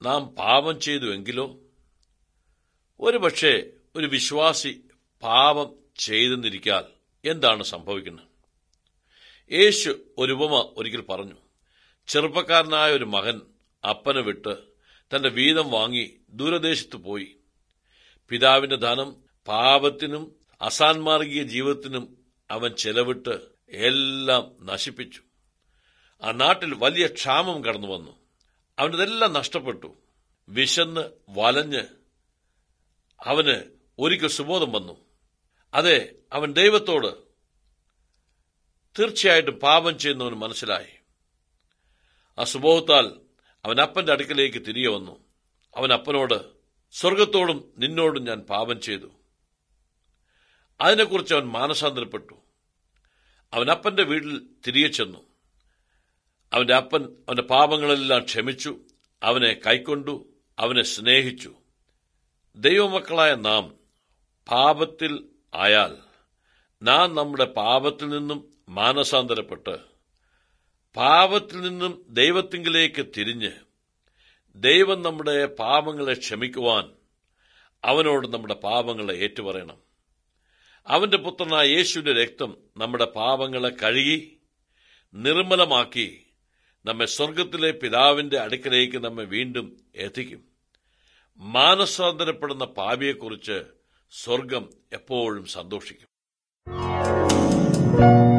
നാം പാപം ചെയ്തുവെങ്കിലോ ഒരുപക്ഷെ ഒരു വിശ്വാസി പാപം ചെയ്തെന്നിരിക്കാൽ എന്താണ് സംഭവിക്കുന്നത് യേശു ഒരു ഉപമ ഒരിക്കൽ പറഞ്ഞു ചെറുപ്പക്കാരനായ ഒരു മകൻ അപ്പനെ വിട്ട് തന്റെ വീതം വാങ്ങി ദൂരദേശത്ത് പോയി പിതാവിന്റെ ധനം പാപത്തിനും അസാൻമാർഗീയ ജീവിതത്തിനും അവൻ ചെലവിട്ട് എല്ലാം നശിപ്പിച്ചു ആ നാട്ടിൽ വലിയ ക്ഷാമം കടന്നു വന്നു അവനതെല്ലാം നഷ്ടപ്പെട്ടു വിശന്ന് വലഞ്ഞ് അവന് ഒരിക്കൽ സുബോധം വന്നു അതെ അവൻ ദൈവത്തോട് തീർച്ചയായിട്ടും പാപം ചെയ്യുന്നവന് മനസ്സിലായി ആ സുബോധത്താൽ അവൻ അപ്പന്റെ അടുക്കലേക്ക് തിരികെ വന്നു അവൻ അപ്പനോട് സ്വർഗത്തോടും നിന്നോടും ഞാൻ പാപം ചെയ്തു അതിനെക്കുറിച്ച് അവൻ മാനസാന്തരപ്പെട്ടു അവൻ അപ്പന്റെ വീട്ടിൽ തിരികെ ചെന്നു അവന്റെ അപ്പൻ അവന്റെ പാപങ്ങളെല്ലാം ക്ഷമിച്ചു അവനെ കൈക്കൊണ്ടു അവനെ സ്നേഹിച്ചു ദൈവമക്കളായ നാം പാപത്തിൽ ആയാൽ നാം നമ്മുടെ പാപത്തിൽ നിന്നും മാനസാന്തരപ്പെട്ട് പാപത്തിൽ നിന്നും ദൈവത്തിങ്കിലേക്ക് തിരിഞ്ഞ് ദൈവം നമ്മുടെ പാപങ്ങളെ ക്ഷമിക്കുവാൻ അവനോട് നമ്മുടെ പാപങ്ങളെ ഏറ്റുപറയണം അവന്റെ പുത്രനായ യേശുവിന്റെ രക്തം നമ്മുടെ പാപങ്ങളെ കഴുകി നിർമ്മലമാക്കി നമ്മെ സ്വർഗത്തിലെ പിതാവിന്റെ അടുക്കലേക്ക് നമ്മെ വീണ്ടും എത്തിക്കും മാനസാന്തരപ്പെടുന്ന പാപിയെക്കുറിച്ച് സ്വർഗം എപ്പോഴും സന്തോഷിക്കും